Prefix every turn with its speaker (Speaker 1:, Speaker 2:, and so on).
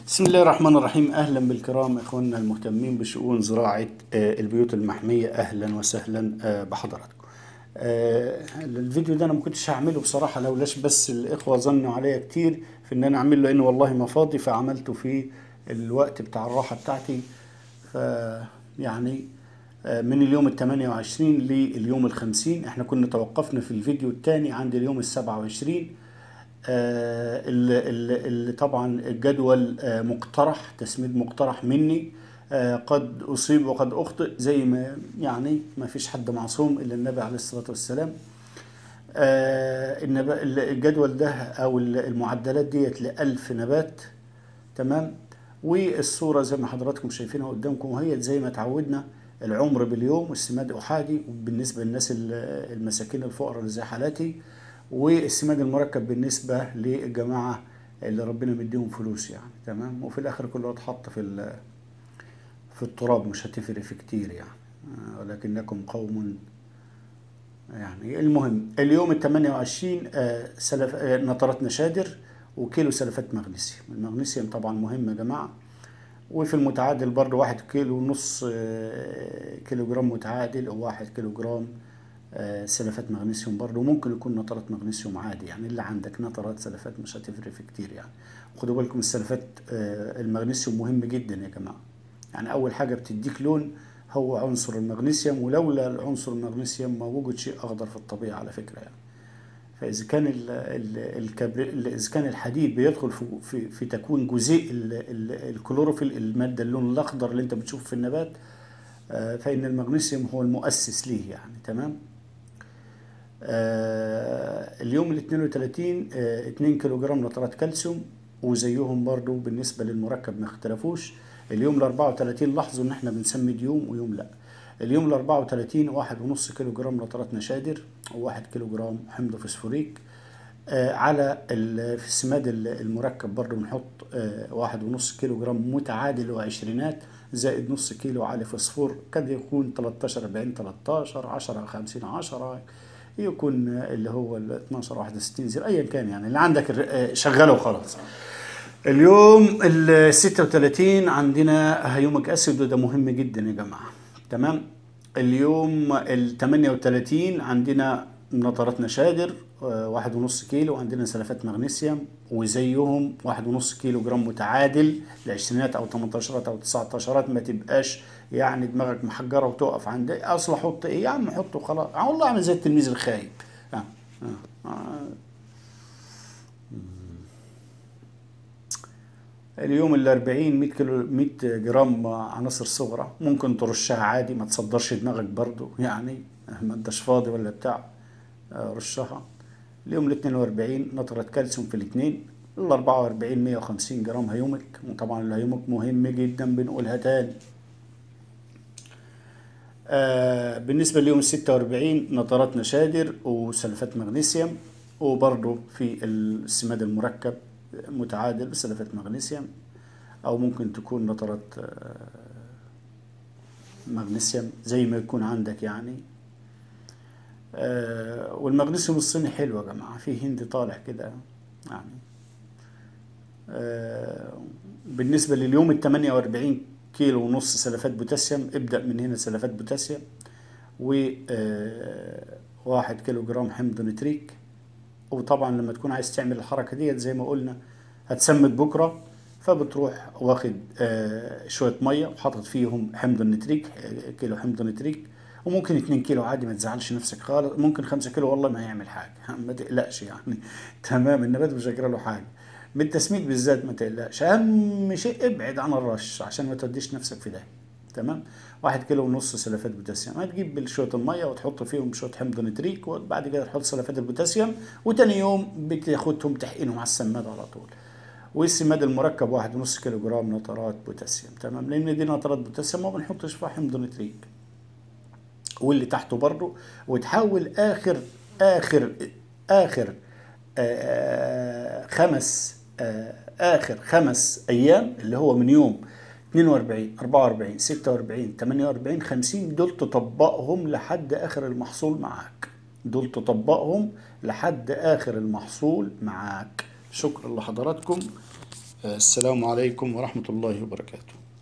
Speaker 1: بسم الله الرحمن الرحيم اهلا بالكرام اخواننا المهتمين بشؤون زراعه آه، البيوت المحميه اهلا وسهلا آه، بحضراتكم. آه، الفيديو ده انا ما كنتش هعمله بصراحه لولاش بس الاخوه ظنوا عليا كتير في ان انا اعمله لان والله ما فاضي فعملته في الوقت بتاع الراحه بتاعتي ف يعني آه، من اليوم ال 28 لليوم ال 50 احنا كنا توقفنا في الفيديو الثاني عند اليوم ال 27 آه، اللي, اللي اللي طبعا الجدول آه، مقترح تسميد مقترح مني آه، قد أصيب وقد أخطئ زي ما يعني ما فيش حد معصوم إلا النبي عليه الصلاة والسلام آه، النب- الجدول ده أو المعدلات ديت لألف نبات تمام والصورة زي ما حضراتكم شايفينها قدامكم وهي زي ما تعودنا العمر باليوم والسماد أحادي بالنسبة للناس ال- المساكين الفقراء اللي زي حالاتي والسماد المركب بالنسبة للجماعة اللي ربنا مديهم فلوس يعني تمام وفي الآخر كله اتحط في ال- في التراب مش هتفرق في كتير يعني آه، ولكنكم قوم يعني المهم اليوم ال 28 آه، سلف آه، نطرات نشادر وكيلو سلفات مغنيسيوم المغنيسيوم طبعا مهم يا جماعة وفي المتعادل برضه واحد كيلو ونص آه، كيلو جرام متعادل او واحد كيلو جرام آه، سلفات مغنيسيوم برضه ممكن يكون نترات مغنيسيوم عادي يعني اللي عندك نترات سلفات مش هتفرق في كتير يعني خدوا بالكم السلفات آه، المغنيسيوم مهم جدا يا جماعة يعني أول حاجة بتديك لون هو عنصر المغنيسيوم ولولا العنصر المغنيسيوم ما وجد شيء أخضر في الطبيعة على فكرة يعني فإذا كان ال ال الكبر إذا كان الحديد بيدخل في في, في تكوين جزيء ال- ال- الكلوروفيل المادة اللون الأخضر اللي أنت بتشوفه في النبات آه، فإن المغنيسيوم هو المؤسس ليه يعني تمام آه، اليوم ال 32 آه، 2 كيلو جرام نترات كالسيوم وزيهم برضو بالنسبة للمركب ما اختلفوش اليوم ال 34 لاحظوا ان احنا بنسمي يوم ويوم لا اليوم ال 34 واحد ونص كيلو جرام نترات نشادر وواحد كيلو جرام حمض فوسفوريك آه، على ال- في السماد ال- المركب برضو بنحط آه، واحد ونص كيلو جرام متعادل وعشرينات زائد نص كيلو عالي فوسفور قد يكون 13 40 13 10 50 10 يكون آه، اللي هو ال 12 61 زي ايا كان يعني اللي عندك الر- آه، شغله وخلاص اليوم ال 36 عندنا هيومك اسيد وده مهم جدا يا جماعه تمام اليوم ال 38 عندنا نطرات نشادر آه، واحد ونص كيلو وعندنا سلفات مغنيسيوم وزيهم واحد ونص كيلو جرام متعادل لعشرينات او 18 او 19 ما تبقاش يعني دماغك محجره وتقف عند إيه؟ اصل احط ايه يا عم حطه خلاص آه، والله عامل زي التلميذ الخايب آه. آه. آه. اليوم ال 40 100 كيلو 100 جرام عناصر صغرى ممكن ترشها عادي ما تصدرش دماغك برضو يعني ما انتش فاضي ولا بتاع آه، رشها اليوم ال 42 نترة كالسيوم في الاثنين ال 44 150 جرام هيومك وطبعا الهيومك مهم جدا بنقولها تاني آه بالنسبة ليوم ال 46 نترات نشادر وسلفات مغنيسيوم وبرضه في السماد المركب متعادل بسلفات مغنيسيوم أو ممكن تكون نترات آه، مغنيسيوم زي ما يكون عندك يعني آه، والمغنيسيوم الصيني حلو يا جماعة في هندي طالع كده يعني آه، بالنسبة لليوم ال 48 كيلو ونص سلفات بوتاسيوم ابدأ من هنا سلفات بوتاسيوم و آه، واحد كيلو جرام حمض نتريك وطبعا لما تكون عايز تعمل الحركة ديت زي ما قلنا هتسمد بكرة فبتروح واخد آه، شوية مية وحاطط فيهم حمض النتريك آه، كيلو حمض نتريك وممكن 2 كيلو عادي ما تزعلش نفسك خالص ممكن 5 كيلو والله ما هيعمل حاجة ما تقلقش يعني تمام النبات مش هيجرى له حاجة بالتسميد بالذات ما تقلقش أهم شيء ابعد عن الرش عشان ما توديش نفسك في ده تمام واحد كيلو ونص سلفات بوتاسيوم هتجيب شويه الميه وتحط فيهم شويه حمض نتريك وبعد كده تحط سلفات البوتاسيوم وتاني يوم بتاخدهم تحقنهم على السماد على طول والسماد المركب واحد ونص كيلو جرام نترات بوتاسيوم تمام لان دي نترات بوتاسيوم ما بنحطش فيها حمض نتريك واللي تحته برضه وتحاول اخر اخر اخر آه خمس آه اخر خمس ايام اللي هو من يوم 42 44 46 48 50 دول تطبقهم لحد اخر المحصول معاك دول تطبقهم لحد اخر المحصول معاك شكرا لحضراتكم السلام عليكم ورحمة الله وبركاته